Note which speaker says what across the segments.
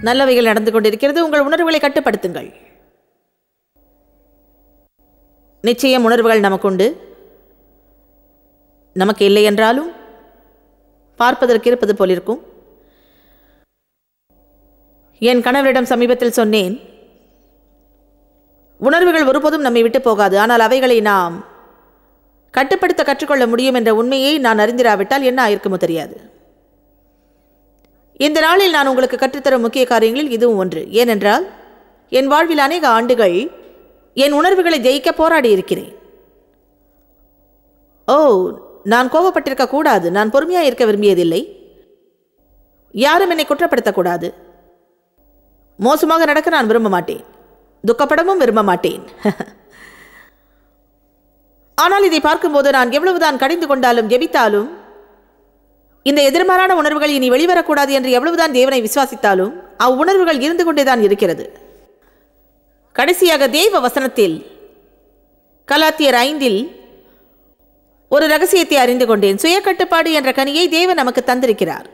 Speaker 1: நல்லவைகள் நடந்து கொண்டிருக்கிறது உங்கள் உணர்வுகளை கட்டுப்படுத்துங்கள் நிச்சயம் உணர்வுகள் நமக்குண்டு நமக்கு இல்லை என்றாலும் பார்ப்பதற்கு இருப்பது போல் இருக்கும் என் கணவரிடம் சமீபத்தில் சொன்னேன் உணர்வுகள் ஒருபோதும் நம்மை விட்டு போகாது ஆனால் அவைகளை நாம் கட்டுப்படுத்த கற்றுக்கொள்ள முடியும் என்ற உண்மையை நான் அறிந்திராவிட்டால் என்ன ஆயிருக்குமோ தெரியாது இந்த நாளில் நான் உங்களுக்கு கற்றுத்தரும் முக்கிய காரியங்களில் இதுவும் ஒன்று ஏனென்றால் என் வாழ்வில் அநேக ஆண்டுகள் என் உணர்வுகளை ஜெயிக்க போராடி இருக்கிறேன் ஓ நான் கோபப்பட்டிருக்க கூடாது நான் பொறுமையாக இருக்க விரும்பியதில்லை யாரும் என்னை குற்றப்படுத்தக்கூடாது மோசமாக நடக்க நான் விரும்ப மாட்டேன் துக்கப்படவும் விரும்ப மாட்டேன் ஆனால் இதை பார்க்கும்போது நான் எவ்வளவுதான் கடிந்து கொண்டாலும் ஜெபித்தாலும் இந்த எதிர்மாறான உணர்வுகள் இனி வெளிவரக்கூடாது என்று எவ்வளவுதான் தேவனை விசுவாசித்தாலும் அவ்வுணர்வுகள் இருந்து கொண்டேதான் இருக்கிறது கடைசியாக தேவ வசனத்தில் கலாத்தியர் ஐந்தில் ஒரு ரகசியத்தை அறிந்து கொண்டேன் சுய கட்டுப்பாடு என்ற கனியை தேவன் நமக்கு தந்திருக்கிறார்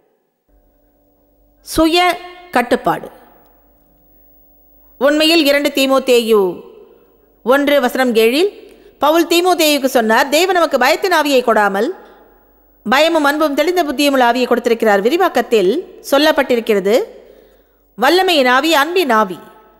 Speaker 1: சுய கட்டுப்பாடு உண்மையில் இரண்டு தீமோத்தேயு ஒன்று வசனம் ஏழில் பவுல் தீமோத்தேயுக்கு சொன்னார் தேவன் நமக்கு பயத்தின் ஆவியை கொடாமல் பயமும் அன்பும் தெளிந்த புத்தியும் உள்ள ஆவியை கொடுத்திருக்கிறார் விரிவாக்கத்தில் சொல்லப்பட்டிருக்கிறது வல்லமையின் ஆவி அன்பின் ஆவி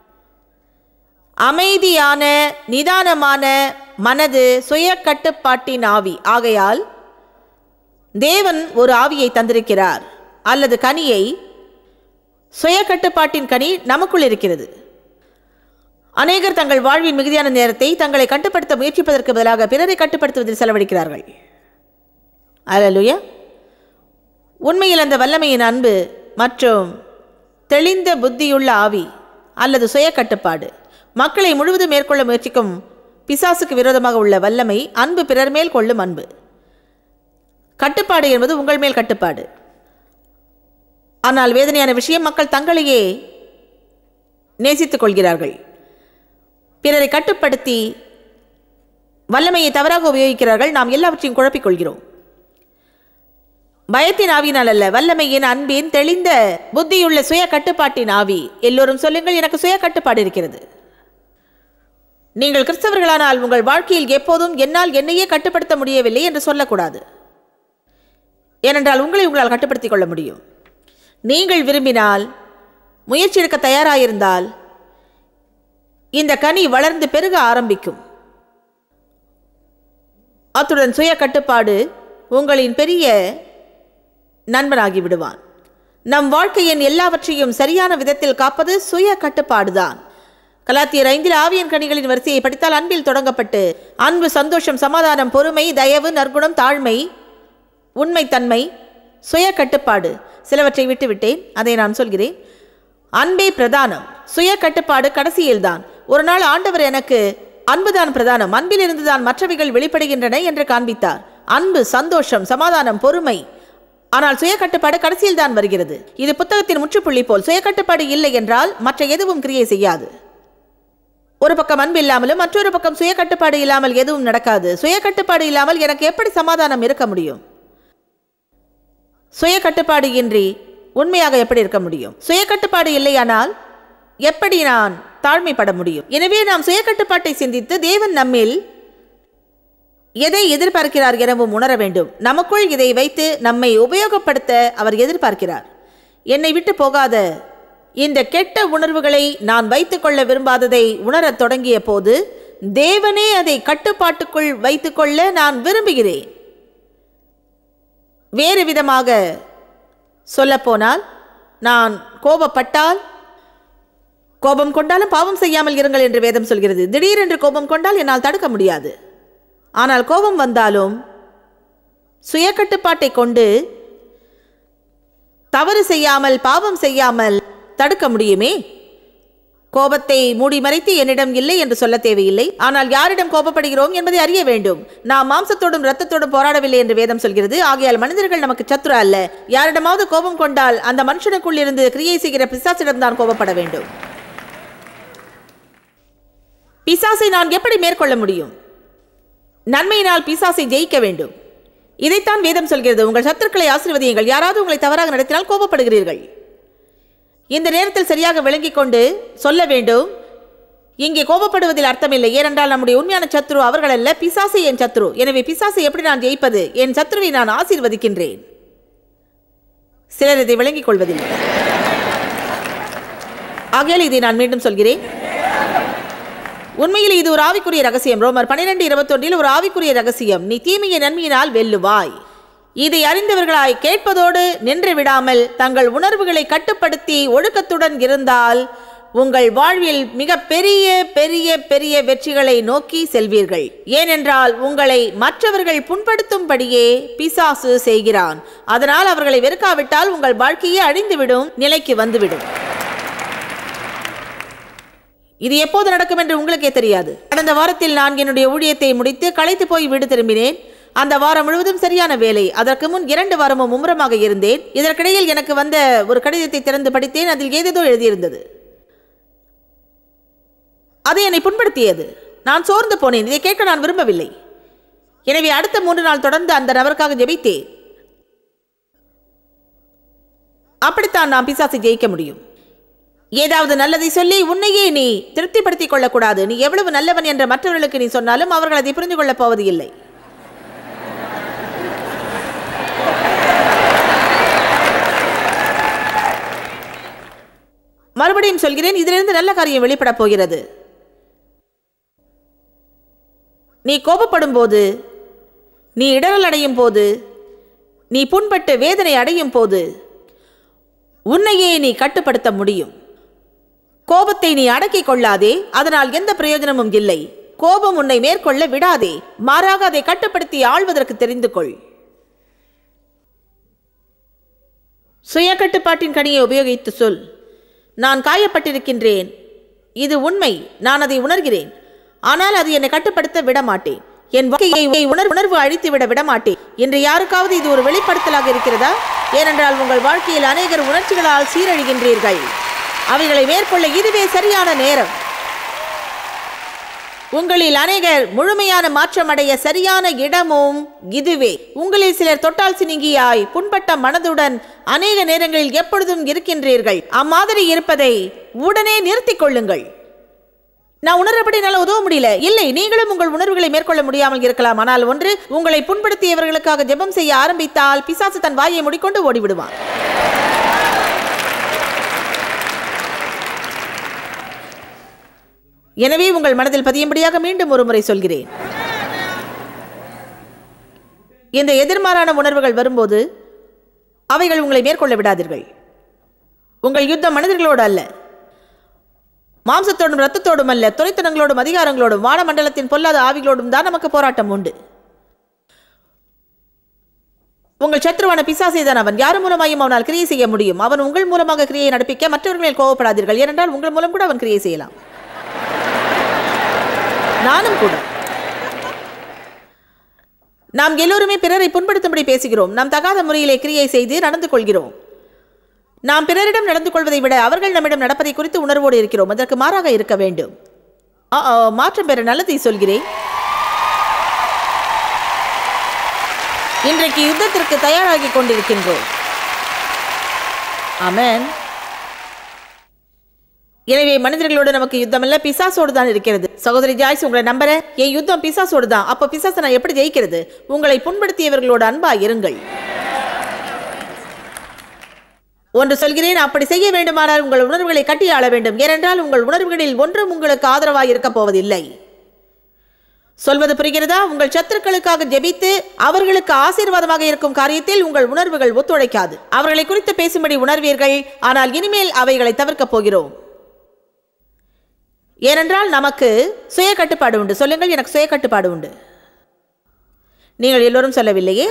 Speaker 1: அமைதியான நிதானமான மனது சுய கட்டுப்பாட்டின் ஆவி ஆகையால் தேவன் ஒரு ஆவியை தந்திருக்கிறார் அல்லது கனியை சுய கட்டுப்பாட்டின் கனி நமக்குள் இருக்கிறது அநேகர் தங்கள் வாழ்வின் மிகுதியான நேரத்தை தங்களை கட்டுப்படுத்த முயற்சிப்பதற்கு பதிலாக பிறரை கட்டுப்படுத்துவதில் செலவழிக்கிறார்கள் அல்லலுயா உண்மையில் அந்த வல்லமையின் அன்பு மற்றும் தெளிந்த புத்தியுள்ள ஆவி அல்லது சுய கட்டுப்பாடு மக்களை முழுவதும் மேற்கொள்ள முயற்சிக்கும் பிசாசுக்கு விரோதமாக உள்ள வல்லமை அன்பு பிறர் மேல் கொள்ளும் அன்பு கட்டுப்பாடு என்பது உங்கள் மேல் கட்டுப்பாடு ஆனால் வேதனையான விஷயம் மக்கள் தங்களையே நேசித்துக் கொள்கிறார்கள் பிறரை கட்டுப்படுத்தி வல்லமையை தவறாக உபயோகிக்கிறார்கள் நாம் எல்லாவற்றையும் குழப்பிக் கொள்கிறோம் பயத்தின் ஆவியினால் அல்ல வல்லமையின் அன்பின் தெளிந்த புத்தியுள்ள சுய கட்டுப்பாட்டின் ஆவி எல்லோரும் சொல்லுங்கள் எனக்கு சுய கட்டுப்பாடு இருக்கிறது நீங்கள் கிறிஸ்தவர்களானால் உங்கள் வாழ்க்கையில் எப்போதும் என்னால் என்னையே கட்டுப்படுத்த முடியவில்லை என்று சொல்லக்கூடாது ஏனென்றால் உங்களை உங்களால் கட்டுப்படுத்திக் கொள்ள முடியும் நீங்கள் விரும்பினால் முயற்சி எடுக்க தயாராயிருந்தால் இந்த கனி வளர்ந்து பெருக ஆரம்பிக்கும் அத்துடன் சுய கட்டுப்பாடு உங்களின் பெரிய நண்பனாகி விடுவான் நம் வாழ்க்கையின் எல்லாவற்றையும் சரியான விதத்தில் காப்பது சுய கட்டுப்பாடுதான் கலாத்தியர் ஐந்தில் ஆவியன் கனிகளின் வரிசையை படித்தால் அன்பில் தொடங்கப்பட்டு அன்பு சந்தோஷம் சமாதானம் பொறுமை தயவு நற்குணம் தாழ்மை உண்மைத்தன்மை சுய கட்டுப்பாடு சிலவற்றை விட்டுவிட்டேன் அதை நான் சொல்கிறேன் அன்பே பிரதானம் சுய கட்டுப்பாடு கடைசியில்தான் ஒரு நாள் ஆண்டவர் எனக்கு அன்புதான் பிரதானம் அன்பிலிருந்து தான் மற்றவைகள் வெளிப்படுகின்றன என்று காண்பித்தார் அன்பு சந்தோஷம் சமாதானம் பொறுமை ஆனால் சுய கட்டுப்பாடு கடைசியில் தான் வருகிறது இது புத்தகத்தின் முற்றுப்புள்ளி போல் சுய கட்டுப்பாடு இல்லை என்றால் மற்ற எதுவும் கிரியை செய்யாது ஒரு பக்கம் அன்பு இல்லாமலும் மற்றொரு பக்கம் சுய கட்டுப்பாடு இல்லாமல் எதுவும் நடக்காது சுய கட்டுப்பாடு இல்லாமல் எனக்கு எப்படி சமாதானம் இருக்க முடியும் சுய கட்டுப்பாடு இன்றி உண்மையாக எப்படி இருக்க முடியும் சுய கட்டுப்பாடு இல்லையானால் எப்படி நான் தாழ்மைப்பட முடியும் எனவே நாம் சுய கட்டுப்பாட்டை சிந்தித்து தேவன் நம்மில் எதை எதிர்பார்க்கிறார் எனவும் உணர வேண்டும் நமக்குள் இதை வைத்து நம்மை உபயோகப்படுத்த அவர் எதிர்பார்க்கிறார் என்னை விட்டு போகாத இந்த கெட்ட உணர்வுகளை நான் வைத்துக்கொள்ள விரும்பாததை உணரத் தொடங்கிய போது தேவனே அதை கட்டுப்பாட்டுக்குள் வைத்துக்கொள்ள நான் விரும்புகிறேன் வேறு விதமாக சொல்லப்போனால் நான் கோபப்பட்டால் கோபம் கொண்டாலும் பாவம் செய்யாமல் இருங்கள் என்று வேதம் சொல்கிறது திடீரென்று கோபம் கொண்டால் என்னால் தடுக்க முடியாது ஆனால் கோபம் வந்தாலும் சுய கட்டுப்பாட்டை கொண்டு தவறு செய்யாமல் பாவம் செய்யாமல் தடுக்க முடியுமே கோபத்தை மூடி மறைத்து என்னிடம் இல்லை என்று சொல்ல தேவையில்லை ஆனால் யாரிடம் கோபப்படுகிறோம் என்பதை அறிய வேண்டும் நாம் மாம்சத்தோடும் இரத்தத்தோடும் போராடவில்லை என்று வேதம் சொல்கிறது ஆகையால் மனிதர்கள் நமக்கு சத்துரு அல்ல யாரிடமாவது கோபம் கொண்டால் அந்த மனுஷனுக்குள் இருந்து கிரியை செய்கிற பிசாசிடம் தான் கோபப்பட வேண்டும் பிசாசை நான் எப்படி மேற்கொள்ள முடியும் நன்மையினால் பிசாசை ஜெயிக்க வேண்டும் இதைத்தான் வேதம் சொல்கிறது உங்கள் சத்துருக்களை ஆசீர்வதியுங்கள் யாராவது உங்களை தவறாக நடத்தினால் கோபப்படுகிறீர்கள் இந்த நேரத்தில் சரியாக விளங்கிக் கொண்டு சொல்ல வேண்டும் இங்கே கோபப்படுவதில் அர்த்தமில்லை ஏனென்றால் நம்முடைய உண்மையான சத்ரு அவர்கள் அல்ல பிசாசு என் சத்ரு எனவே பிசாசை எப்படி நான் ஜெயிப்பது என் சத்ருவை நான் ஆசீர்வதிக்கின்றேன் சிலர் இதை விளங்கிக் கொள்வதில்லை ஆகையால் இதை நான் மீண்டும் சொல்கிறேன் உண்மையில் இது ஒரு ஆவிக்குரிய ரகசியம் ரோமர் பன்னிரெண்டு இருபத்தொன்றில் ஒரு ஆவிக்குரிய ரகசியம் நீ தீமையை நன்மையினால் வெல்லுவாய் இதை அறிந்தவர்களாய் கேட்பதோடு நின்று விடாமல் தங்கள் உணர்வுகளை கட்டுப்படுத்தி ஒழுக்கத்துடன் இருந்தால் உங்கள் வாழ்வில் மிக பெரிய பெரிய பெரிய வெற்றிகளை நோக்கி செல்வீர்கள் ஏனென்றால் உங்களை மற்றவர்கள் புண்படுத்தும்படியே பிசாசு செய்கிறான் அதனால் அவர்களை வெறுக்காவிட்டால் உங்கள் வாழ்க்கையே அழிந்துவிடும் நிலைக்கு வந்துவிடும் இது எப்போது நடக்கும் என்று உங்களுக்கே தெரியாது கடந்த வாரத்தில் நான் என்னுடைய ஊழியத்தை முடித்து களைத்து போய் வீடு திரும்பினேன் அந்த வாரம் முழுவதும் சரியான வேலை அதற்கு முன் இரண்டு வாரமும் மும்முரமாக இருந்தேன் இதற்கிடையில் எனக்கு வந்த ஒரு கடிதத்தை திறந்து படித்தேன் அதில் ஏதேதோ எழுதியிருந்தது அது என்னை புண்படுத்தியது நான் சோர்ந்து போனேன் இதை கேட்க நான் விரும்பவில்லை எனவே அடுத்த மூன்று நாள் தொடர்ந்து அந்த நபருக்காக ஜெபித்தேன் அப்படித்தான் நாம் பிசாசை ஜெயிக்க முடியும் ஏதாவது நல்லதை சொல்லி உன்னையே நீ திருப்திப்படுத்திக் கொள்ளக்கூடாது நீ எவ்வளவு நல்லவன் என்ற மற்றவர்களுக்கு நீ சொன்னாலும் அவர்கள் அதை புரிந்து கொள்ளப் போவது இல்லை மறுபடியும் சொல்கிறேன் இதிலிருந்து நல்ல காரியம் வெளிப்படப் போகிறது நீ கோபப்படும் போது நீ இடரல் அடையும் போது நீ புண்பட்டு வேதனை அடையும் போது உன்னையே நீ கட்டுப்படுத்த முடியும் கோபத்தை நீ அடக்கிக் கொள்ளாதே அதனால் எந்த பிரயோஜனமும் இல்லை கோபம் உன்னை மேற்கொள்ள விடாதே மாறாக அதை கட்டுப்படுத்தி ஆள்வதற்கு தெரிந்து கொள் சுய கட்டுப்பாட்டின் கனியை உபயோகித்து சொல் நான் காயப்பட்டிருக்கின்றேன் இது உண்மை நான் அதை உணர்கிறேன் ஆனால் அது என்னை கட்டுப்படுத்த விட மாட்டேன் என் வாழ்க்கையை உணர் உணர்வு அழித்து விட விட மாட்டேன் என்று யாருக்காவது இது ஒரு வெளிப்படுத்தலாக இருக்கிறதா ஏனென்றால் உங்கள் வாழ்க்கையில் அநேகர் உணர்ச்சிகளால் சீரழிகின்றீர்கள் அவைகளை மேற்கொள்ள இதுவே சரியான நேரம் உங்களில் அநேகர் முழுமையான மாற்றமடைய சரியான இடமும் இதுவே உங்களில் சிலர் தொட்டால் சினிங்கியாய் புண்பட்ட மனதுடன் அநேக நேரங்களில் எப்பொழுதும் இருக்கின்றீர்கள் அம்மாதிரி இருப்பதை உடனே நிறுத்திக் கொள்ளுங்கள் நான் உணர்றபடி என்னால் உதவ முடியல இல்லை நீங்களும் உங்கள் உணர்வுகளை மேற்கொள்ள முடியாமல் இருக்கலாம் ஆனால் ஒன்று உங்களை புண்படுத்தியவர்களுக்காக ஜெபம் செய்ய ஆரம்பித்தால் பிசாசு தன் வாயை முடிக்கொண்டு ஓடிவிடுவான் எனவே உங்கள் மனதில் பதியும்படியாக மீண்டும் ஒரு முறை சொல்கிறேன் இந்த எதிர்மாறான உணர்வுகள் வரும்போது அவைகள் உங்களை மேற்கொள்ள விடாதீர்கள் உங்கள் யுத்தம் மனிதர்களோடு அல்ல மாம்சத்தோடும் ரத்தத்தோடும் அல்ல துறைத்தனங்களோடும் அதிகாரங்களோடும் வானமண்டலத்தின் பொல்லாத ஆவிகளோடும் தான் நமக்கு போராட்டம் உண்டு உங்கள் சத்ருவான பிசாசை தான் அவன் யார் மூலமாயும் அவனால் கிரியை செய்ய முடியும் அவன் உங்கள் மூலமாக கிரியை நடப்பிக்க மற்றவர்கள் மேல் கோவப்படாதீர்கள் ஏனென்றால் உங்கள் மூலம் கூட அவன் கிரியை செய்யலாம் நானும் கூட நாம் எல்லோருமே பிறரை புண்படுத்தும்படி பேசுகிறோம் நாம் தகாத முறையிலே கிரியை செய்து நடந்து கொள்கிறோம் நாம் பிறரிடம் நடந்து கொள்வதை விட அவர்கள் நம்மிடம் நடப்பதை குறித்து உணர்வோடு இருக்கிறோம் அதற்கு மாறாக இருக்க வேண்டும் ஆ, ஆ, மாற்றம் பெற நல்லதை சொல்கிறேன் இன்றைக்கு யுத்தத்திற்கு தயாராகி கொண்டிருக்கின்றோம் ஆமென் எனவே மனிதர்களோடு நமக்கு யுத்தம் இல்ல பிசாசோடு தான் இருக்கிறது சகோதரி ஜாய்ஸ் உங்களை நம்புற என் யுத்தம் பிசாசோடு தான் அப்ப பிசாசை நான் எப்படி ஜெயிக்கிறது உங்களை புண்படுத்தியவர்களோடு அன்பா இருங்கள் ஒன்று சொல்கிறேன் அப்படி செய்ய வேண்டுமானால் உங்கள் உணர்வுகளை கட்டி ஆள வேண்டும் ஏனென்றால் உங்கள் உணர்வுகளில் ஒன்றும் உங்களுக்கு ஆதரவாக இருக்கப் போவதில்லை சொல்வது புரிகிறதா உங்கள் சத்துருக்களுக்காக ஜெபித்து அவர்களுக்கு ஆசீர்வாதமாக இருக்கும் காரியத்தில் உங்கள் உணர்வுகள் ஒத்துழைக்காது அவர்களை குறித்து பேசும்படி உணர்வீர்கள் ஆனால் இனிமேல் அவைகளை தவிர்க்கப் போகிறோம் ஏனென்றால் நமக்கு சுய கட்டுப்பாடு உண்டு சொல்லுங்கள் எனக்கு சுய கட்டுப்பாடு உண்டு நீங்கள் எல்லோரும் சொல்லவில்லையே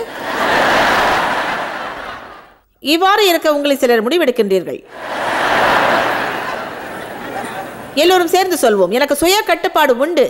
Speaker 1: இவ்வாறு இருக்க உங்களை சிலர் முடிவெடுக்கின்றீர்கள் எல்லோரும் சேர்ந்து சொல்வோம் எனக்கு சுய கட்டுப்பாடு உண்டு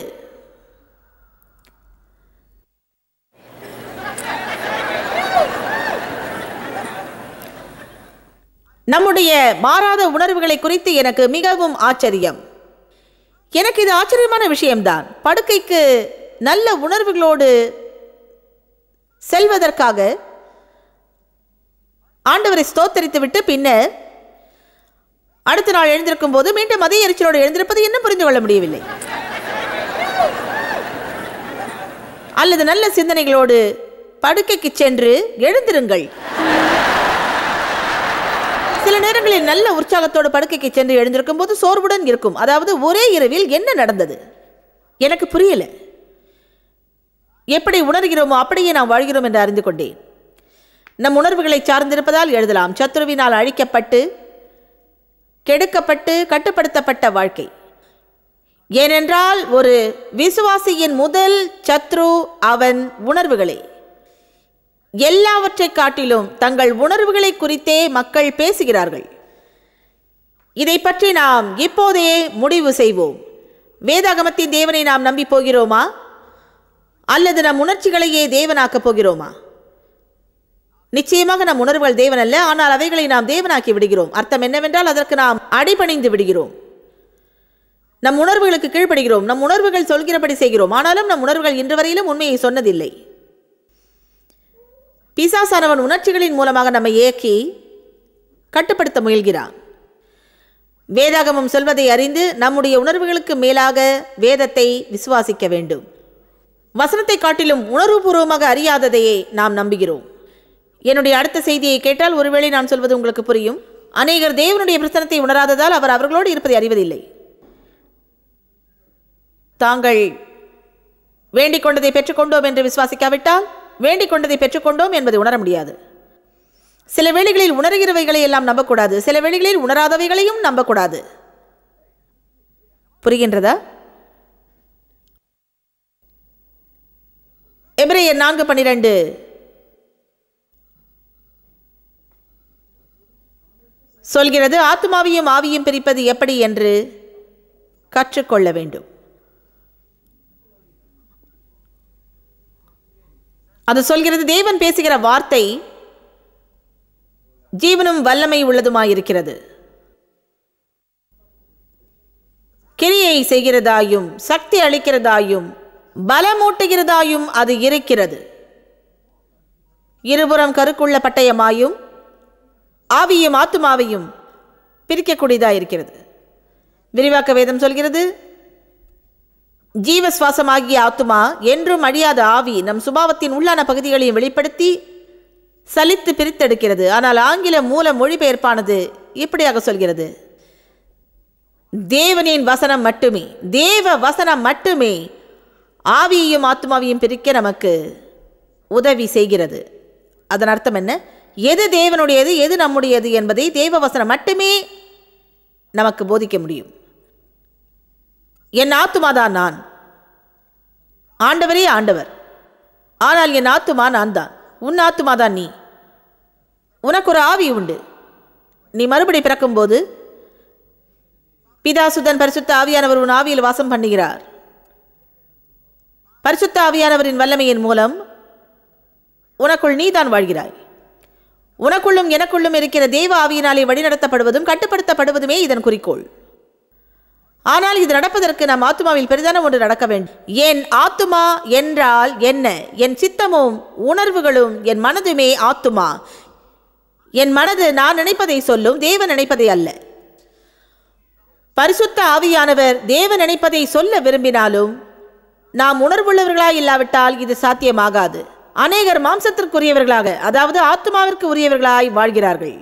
Speaker 1: நம்முடைய மாறாத உணர்வுகளை குறித்து எனக்கு மிகவும் ஆச்சரியம் எனக்கு இது ஆச்சரியமான விஷயம்தான் படுக்கைக்கு நல்ல உணர்வுகளோடு செல்வதற்காக ஆண்டவரை ஸ்தோத்தரித்து விட்டு பின்னர் அடுத்த நாள் எழுந்திருக்கும் போது மீண்டும் அதே எரிச்சலோடு எழுந்திருப்பது இன்னும் புரிந்து கொள்ள முடியவில்லை அல்லது நல்ல சிந்தனைகளோடு படுக்கைக்கு சென்று எழுந்திருங்கள் சில நேரங்களில் நல்ல உற்சாகத்தோடு படுக்கைக்கு சென்று எழுந்திருக்கும் போது சோர்வுடன் இருக்கும் அதாவது ஒரே இரவில் என்ன நடந்தது எனக்கு புரியல எப்படி உணர்கிறோமோ அப்படியே நாம் வாழ்கிறோம் என்று அறிந்து கொண்டேன் நம் உணர்வுகளை சார்ந்திருப்பதால் எழுதலாம் சத்ருவினால் அழிக்கப்பட்டு கெடுக்கப்பட்டு கட்டுப்படுத்தப்பட்ட வாழ்க்கை ஏனென்றால் ஒரு விசுவாசியின் முதல் சத்ரு அவன் உணர்வுகளே எல்லாவற்றை காட்டிலும் தங்கள் உணர்வுகளை குறித்தே மக்கள் பேசுகிறார்கள் இதை பற்றி நாம் இப்போதே முடிவு செய்வோம் வேதாகமத்தின் தேவனை நாம் நம்பி போகிறோமா அல்லது நம் உணர்ச்சிகளையே தேவனாக்கப் போகிறோமா நிச்சயமாக நம் உணர்வுகள் தேவன் அல்ல ஆனால் அவைகளை நாம் தேவனாக்கி விடுகிறோம் அர்த்தம் என்னவென்றால் அதற்கு நாம் அடிபணிந்து விடுகிறோம் நம் உணர்வுகளுக்கு கீழ்ப்படுகிறோம் நம் உணர்வுகள் சொல்கிறபடி செய்கிறோம் ஆனாலும் நம் உணர்வுகள் இன்று வரையிலும் உண்மையை சொன்னதில்லை பிசாசானவன் உணர்ச்சிகளின் மூலமாக நம்மை இயக்கி கட்டுப்படுத்த முயல்கிறான் வேதாகமம் சொல்வதை அறிந்து நம்முடைய உணர்வுகளுக்கு மேலாக வேதத்தை விசுவாசிக்க வேண்டும் வசனத்தை காட்டிலும் உணர்வுபூர்வமாக அறியாததையே நாம் நம்புகிறோம் என்னுடைய அடுத்த செய்தியை கேட்டால் ஒருவேளை நான் சொல்வது உங்களுக்கு புரியும் அநேகர் தேவனுடைய பிரசனத்தை உணராததால் அவர் அவர்களோடு இருப்பதை அறிவதில்லை தாங்கள் வேண்டிக் கொண்டதை பெற்றுக்கொண்டோம் என்று விசுவாசிக்காவிட்டால் வேண்டிக் கொண்டதை பெற்றுக்கொண்டோம் என்பதை உணர முடியாது சில வேளைகளில் உணர்கிறவைகளை எல்லாம் நம்பக்கூடாது சில வேளைகளில் உணராதவைகளையும் நம்பக்கூடாது புரிகின்றதா எபிரேயர் நான்கு பன்னிரண்டு சொல்கிறது ஆத்மாவையும் ஆவியும் பிரிப்பது எப்படி என்று கற்றுக்கொள்ள வேண்டும் அது சொல்கிறது தேவன் பேசுகிற வார்த்தை ஜீவனும் வல்லமை உள்ளதுமாயிருக்கிறது கிரியை செய்கிறதாயும் சக்தி அளிக்கிறதாயும் பலமூட்டுகிறதாயும் அது இருக்கிறது இருபுறம் கருக்குள்ள பட்டயமாயும் ஆவியும் ஆத்துமாவையும் பிரிக்கக்கூடியதாக இருக்கிறது விரிவாக்க வேதம் சொல்கிறது ஜீவ சுவாசமாகிய ஆத்துமா என்றும் அழியாத ஆவி நம் சுபாவத்தின் உள்ளான பகுதிகளையும் வெளிப்படுத்தி சலித்து பிரித்தெடுக்கிறது ஆனால் ஆங்கில மூல மொழிபெயர்ப்பானது இப்படியாக சொல்கிறது தேவனின் வசனம் மட்டுமே தேவ வசனம் மட்டுமே ஆவியையும் ஆத்மாவையும் பிரிக்க நமக்கு உதவி செய்கிறது அதன் அர்த்தம் என்ன எது தேவனுடையது எது நம்முடையது என்பதை தேவ வசனம் மட்டுமே நமக்கு போதிக்க முடியும் என் ஆத்துமாதான் நான் ஆண்டவரே ஆண்டவர் ஆனால் என் ஆத்துமா நான் தான் உன் ஆத்துமாதான் நீ உனக்கு ஒரு ஆவி உண்டு நீ மறுபடி பிறக்கும்போது பிதாசுதன் பரிசுத்த ஆவியானவர் உன் ஆவியில் வாசம் பண்ணுகிறார் பரிசுத்த ஆவியானவரின் வல்லமையின் மூலம் உனக்குள் நீதான் வாழ்கிறாய் உனக்குள்ளும் எனக்குள்ளும் இருக்கிற தெய்வ ஆவியினாலே வழிநடத்தப்படுவதும் கட்டுப்படுத்தப்படுவதுமே இதன் குறிக்கோள் ஆனால் இது நடப்பதற்கு நம் ஆத்துமாவில் பெரிதான ஒன்று நடக்க வேண்டும் என் ஆத்துமா என்றால் என்ன என் சித்தமும் உணர்வுகளும் என் மனதுமே ஆத்துமா என் மனது நான் நினைப்பதை சொல்லும் தேவன் நினைப்பதை அல்ல பரிசுத்த ஆவியானவர் தேவன் நினைப்பதை சொல்ல விரும்பினாலும் நாம் உணர்வுள்ளவர்களாய் இல்லாவிட்டால் இது சாத்தியமாகாது அநேகர் மாம்சத்திற்குரியவர்களாக அதாவது ஆத்மாவிற்கு உரியவர்களாய் வாழ்கிறார்கள்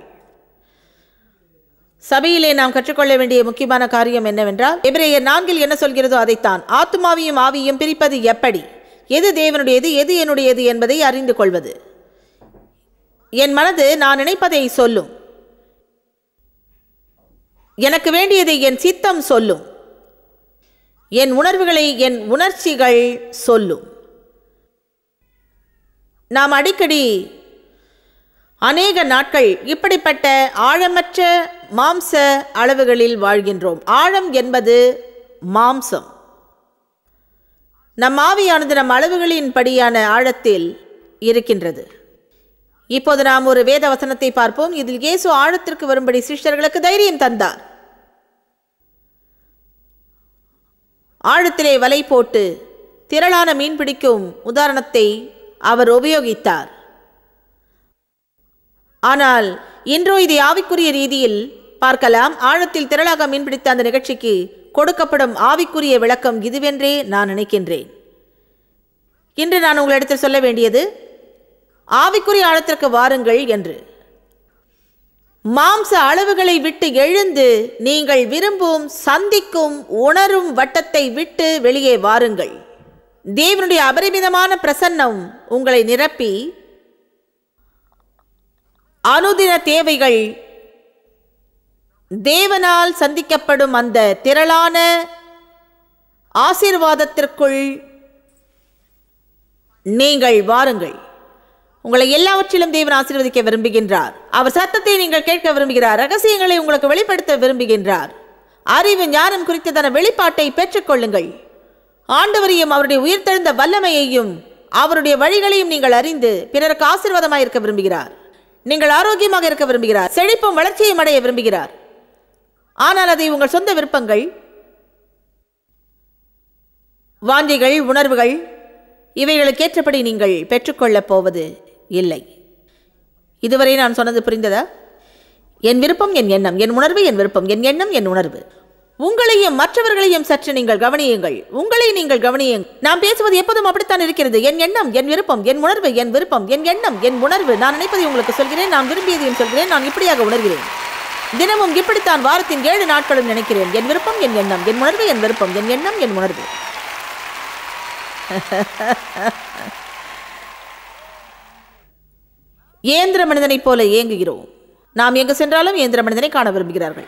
Speaker 1: சபையிலே நாம் கற்றுக்கொள்ள வேண்டிய முக்கியமான காரியம் என்னவென்றால் எபிரேயர் நான்கில் என்ன சொல்கிறதோ அதைத்தான் ஆத்மாவையும் ஆவியும் பிரிப்பது எப்படி எது தேவனுடையது எது என்னுடையது என்பதை அறிந்து கொள்வது என் மனது நான் நினைப்பதை சொல்லும் எனக்கு வேண்டியதை என் சித்தம் சொல்லும் என் உணர்வுகளை என் உணர்ச்சிகள் சொல்லும் நாம் அடிக்கடி அநேக நாட்கள் இப்படிப்பட்ட ஆழமற்ற மாம்ச அளவுகளில் வாழ்கின்றோம் ஆழம் என்பது மாம்சம் நம் ஆவியானது நம் அளவுகளின் படியான ஆழத்தில் இருக்கின்றது இப்போது நாம் ஒரு வேத வசனத்தை பார்ப்போம் இதில் இயேசு ஆழத்திற்கு வரும்படி சிஷ்யர்களுக்கு தைரியம் தந்தார் ஆழத்திலே வலை போட்டு திரளான மீன் பிடிக்கும் உதாரணத்தை அவர் உபயோகித்தார் ஆனால் இன்றோ இதை ஆவிக்குரிய ரீதியில் பார்க்கலாம் ஆழத்தில் திரளாக மீன்பிடித்த அந்த நிகழ்ச்சிக்கு கொடுக்கப்படும் ஆவிக்குரிய விளக்கம் இதுவென்றே நான் நினைக்கின்றேன் இன்று நான் உங்களிடத்தில் சொல்ல வேண்டியது ஆவிக்குரிய ஆழத்திற்கு வாருங்கள் என்று மாம்ச அளவுகளை விட்டு எழுந்து நீங்கள் விரும்பும் சந்திக்கும் உணரும் வட்டத்தை விட்டு வெளியே வாருங்கள் தேவனுடைய அபரிமிதமான பிரசன்னம் உங்களை நிரப்பி அனுதின தேவைகள் தேவனால் சந்திக்கப்படும் அந்த திரளான ஆசீர்வாதத்திற்குள் நீங்கள் வாருங்கள் உங்களை எல்லாவற்றிலும் தேவன் ஆசீர்வதிக்க விரும்புகின்றார் அவர் சத்தத்தை நீங்கள் கேட்க விரும்புகிறார் ரகசியங்களை உங்களுக்கு வெளிப்படுத்த விரும்புகின்றார் அறிவு ஞானம் குறித்ததான வெளிப்பாட்டை பெற்றுக்கொள்ளுங்கள் ஆண்டவரையும் அவருடைய உயிர்த்தெழுந்த வல்லமையையும் அவருடைய வழிகளையும் நீங்கள் அறிந்து பிறருக்கு ஆசீர்வாதமாக இருக்க விரும்புகிறார் நீங்கள் ஆரோக்கியமாக இருக்க விரும்புகிறார் செழிப்பும் வளர்ச்சியும் அடைய விரும்புகிறார் ஆனால் அதை உங்கள் சொந்த விருப்பங்கள் வாஞ்சைகள் உணர்வுகள் இவைகளுக்கேற்றபடி நீங்கள் பெற்றுக்கொள்ளப் போவது இல்லை இதுவரை நான் சொன்னது புரிந்ததா என் விருப்பம் என் எண்ணம் என் உணர்வு என் விருப்பம் என் எண்ணம் என் உணர்வு உங்களையும் மற்றவர்களையும் சற்று நீங்கள் கவனியுங்கள் உங்களை நீங்கள் கவனியுங்கள் நான் பேசுவது எப்போதும் அப்படித்தான் இருக்கிறது என் எண்ணம் என் விருப்பம் என் உணர்வு என் விருப்பம் என் எண்ணம் என் உணர்வு நான் நினைப்பதை உங்களுக்கு சொல்கிறேன் நான் விரும்பியதையும் சொல்கிறேன் நான் இப்படியாக உணர்கிறேன் தினமும் இப்படித்தான் வாரத்தின் ஏழு நாட்களும் நினைக்கிறேன் என் விருப்பம் என் எண்ணம் என் உணர்வு என் விருப்பம் என் எண்ணம் என் உணர்வு இயந்திர மனிதனைப் போல இயங்குகிறோம் நாம் எங்கு சென்றாலும் இயந்திர மனிதனை காண விரும்புகிறார்கள்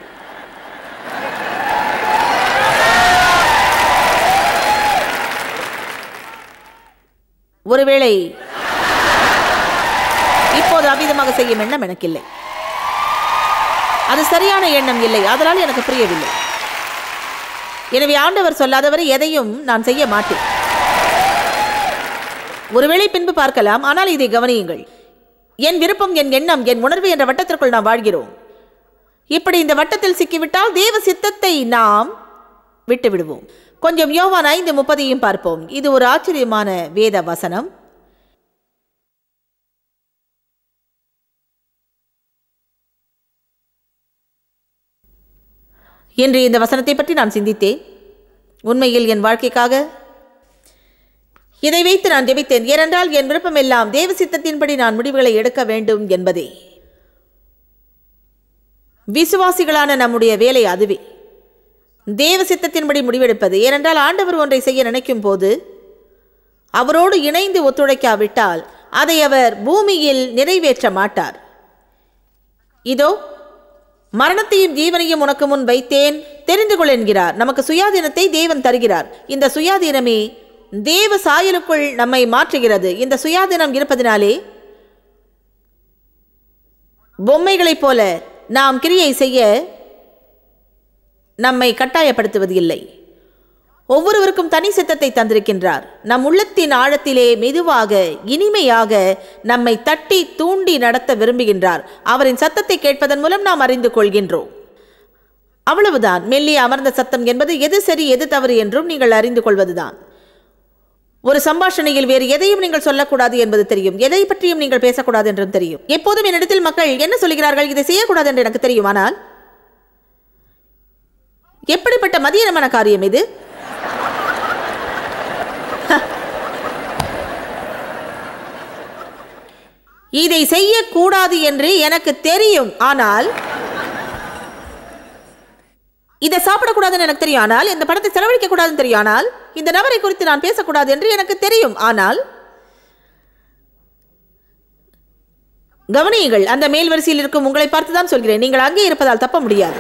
Speaker 1: ஒருவேளை இப்போது அபிதமாக செய்யும் எண்ணம் எனக்கு இல்லை அது சரியான எண்ணம் இல்லை அதனால் எனக்கு புரியவில்லை எனவே ஆண்டவர் சொல்லாதவரை எதையும் நான் செய்ய மாட்டேன் ஒருவேளை பின்பு பார்க்கலாம் ஆனால் இதை கவனியுங்கள் என் விருப்பம் என் எண்ணம் என் உணர்வு என்ற வட்டத்திற்குள் நாம் வாழ்கிறோம் இப்படி இந்த வட்டத்தில் சிக்கிவிட்டால் தேவ சித்தத்தை நாம் விட்டு விடுவோம் கொஞ்சம் யோவான் ஐந்து முப்பதையும் பார்ப்போம் இது ஒரு ஆச்சரியமான வேத வசனம் என்று இந்த வசனத்தை பற்றி நான் சிந்தித்தேன் உண்மையில் என் வாழ்க்கைக்காக இதை வைத்து நான் ஜெபித்தேன் ஏனென்றால் என் விருப்பமெல்லாம் தேவ சித்தத்தின்படி நான் முடிவுகளை எடுக்க வேண்டும் என்பதே விசுவாசிகளான நம்முடைய வேலை அதுவே தேவ சித்தத்தின்படி முடிவெடுப்பது ஏனென்றால் ஆண்டவர் ஒன்றை செய்ய நினைக்கும் போது அவரோடு இணைந்து ஒத்துழைக்காவிட்டால் அதை அவர் பூமியில் நிறைவேற்ற மாட்டார் இதோ மரணத்தையும் ஜீவனையும் உனக்கு முன் வைத்தேன் தெரிந்து கொள் என்கிறார் நமக்கு சுயாதீனத்தை தேவன் தருகிறார் இந்த சுயாதீனமே தேவ சாயலுக்குள் நம்மை மாற்றுகிறது இந்த சுயாதீனம் இருப்பதினாலே பொம்மைகளைப் போல நாம் கிரியை செய்ய நம்மை கட்டாயப்படுத்துவது இல்லை ஒவ்வொருவருக்கும் தனி சித்தத்தை தந்திருக்கின்றார் நம் உள்ளத்தின் ஆழத்திலே மெதுவாக இனிமையாக நம்மை தட்டி தூண்டி நடத்த விரும்புகின்றார் அவரின் சத்தத்தை கேட்பதன் மூலம் நாம் அறிந்து கொள்கின்றோம் அவ்வளவுதான் மெல்லிய அமர்ந்த சத்தம் என்பது எது சரி எது தவறு என்றும் நீங்கள் அறிந்து கொள்வதுதான் ஒரு சம்பாஷணையில் வேறு எதையும் நீங்கள் சொல்லக்கூடாது என்பது தெரியும் எதை பற்றியும் நீங்கள் பேசக்கூடாது என்றும் தெரியும் எப்போதும் என்னிடத்தில் மக்கள் என்ன சொல்கிறார்கள் இதை செய்யக்கூடாது என்று எனக்கு தெரியும் ஆனால் எப்படிப்பட்ட மதியனமான காரியம் இது இதை செய்யக்கூடாது என்று எனக்கு தெரியும் ஆனால் இதை சாப்பிடக்கூடாதுன்னு எனக்கு தெரியும் ஆனால் இந்த பணத்தை செலவழிக்க கூடாதுன்னு தெரியும் ஆனால் இந்த நபரை குறித்து நான் பேசக்கூடாது என்று எனக்கு தெரியும் ஆனால் கவனியுங்கள் அந்த மேல் வரிசையில் இருக்கும் உங்களை பார்த்து தான் சொல்கிறேன் நீங்கள் அங்கே இருப்பதால் தப்ப முடியாது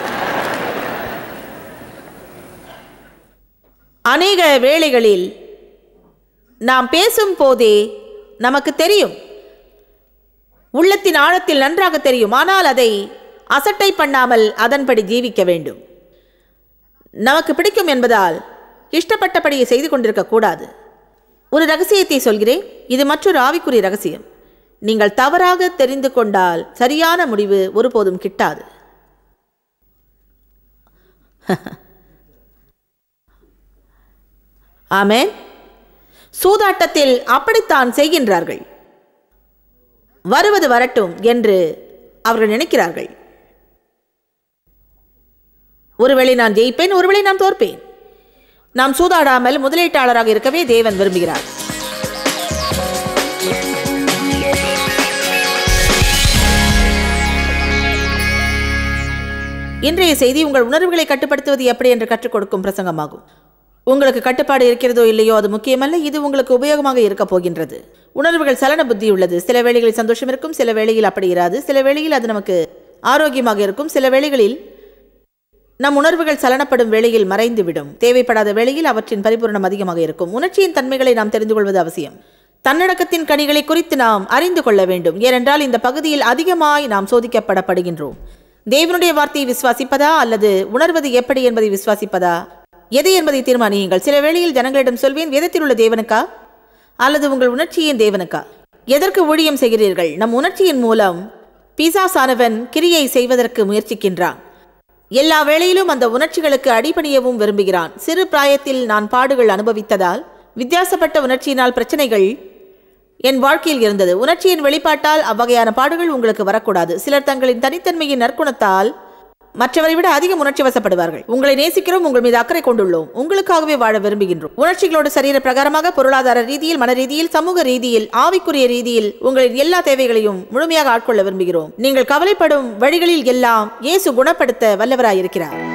Speaker 1: அநேக வேளைகளில் நாம் பேசும் போதே நமக்கு தெரியும் உள்ளத்தின் ஆழத்தில் நன்றாக தெரியும் ஆனால் அதை அசட்டை பண்ணாமல் அதன்படி ஜீவிக்க வேண்டும் நமக்கு பிடிக்கும் என்பதால் இஷ்டப்பட்டபடியை செய்து கொண்டிருக்க கூடாது ஒரு ரகசியத்தை சொல்கிறேன் இது மற்றொரு ஆவிக்குரிய ரகசியம் நீங்கள் தவறாக தெரிந்து கொண்டால் சரியான முடிவு ஒருபோதும் கிட்டாது ஆமென் சூதாட்டத்தில் அப்படித்தான் செய்கின்றார்கள் வருவது வரட்டும் என்று அவர்கள் நினைக்கிறார்கள் ஒருவேளை நான் ஜெயிப்பேன் ஒருவேளை நான் தோற்பேன் நாம் சூதாடாமல் முதலீட்டாளராக இருக்கவே தேவன் விரும்புகிறார் இன்றைய செய்தி உங்கள் உணர்வுகளை கட்டுப்படுத்துவது எப்படி என்று கற்றுக் கொடுக்கும் பிரசங்கமாகும் உங்களுக்கு கட்டுப்பாடு இருக்கிறதோ இல்லையோ அது முக்கியமல்ல இது உங்களுக்கு உபயோகமாக இருக்கப் போகின்றது உணர்வுகள் சலன புத்தி உள்ளது சில வேளைகளில் சந்தோஷம் இருக்கும் சில வேளையில் அப்படி இராது சில வேளையில் அது நமக்கு ஆரோக்கியமாக இருக்கும் சில வேளைகளில் நம் உணர்வுகள் சலனப்படும் வேளையில் மறைந்துவிடும் தேவைப்படாத வேளையில் அவற்றின் பரிபூரணம் அதிகமாக இருக்கும் உணர்ச்சியின் தன்மைகளை நாம் தெரிந்து கொள்வது அவசியம் தன்னடக்கத்தின் கனிகளை குறித்து நாம் அறிந்து கொள்ள வேண்டும் ஏனென்றால் இந்த பகுதியில் அதிகமாய் நாம் சோதிக்கப்படப்படுகின்றோம் தேவனுடைய வார்த்தையை விசுவாசிப்பதா அல்லது உணர்வது எப்படி என்பதை விசுவாசிப்பதா எது என்பதை தீர்மானியுங்கள் சில வேளையில் ஜனங்களிடம் சொல்வேன் வேதத்தில் உள்ள தேவனுக்கா அல்லது உங்கள் உணர்ச்சியின் தேவனுக்கா எதற்கு ஊழியம் செய்கிறீர்கள் நம் உணர்ச்சியின் மூலம் பிசாசானவன் கிரியை செய்வதற்கு முயற்சிக்கின்றான் எல்லா வேளையிலும் அந்த உணர்ச்சிகளுக்கு அடிபணியவும் விரும்புகிறான் சிறு பிராயத்தில் நான் பாடுகள் அனுபவித்ததால் வித்தியாசப்பட்ட உணர்ச்சியினால் பிரச்சனைகள் என் வாழ்க்கையில் இருந்தது உணர்ச்சியின் வெளிப்பாட்டால் அவ்வகையான பாடுகள் உங்களுக்கு வரக்கூடாது சிலர் தங்களின் தனித்தன்மையின் நற்குணத்தால் மற்றவரை விட அதிகம் உணர்ச்சி வசப்படுவார்கள் உங்களை நேசிக்கிறோம் உங்கள் மீது அக்கறை கொண்டுள்ளோம் உங்களுக்காகவே வாழ விரும்புகின்றோம் உணர்ச்சிகளோடு சரீர பிரகாரமாக பொருளாதார ரீதியில் மன ரீதியில் சமூக ரீதியில் ஆவிக்குரிய ரீதியில் உங்களின் எல்லா தேவைகளையும் முழுமையாக ஆட்கொள்ள விரும்புகிறோம் நீங்கள் கவலைப்படும் வழிகளில் எல்லாம் இயேசு குணப்படுத்த வல்லவராயிருக்கிறார்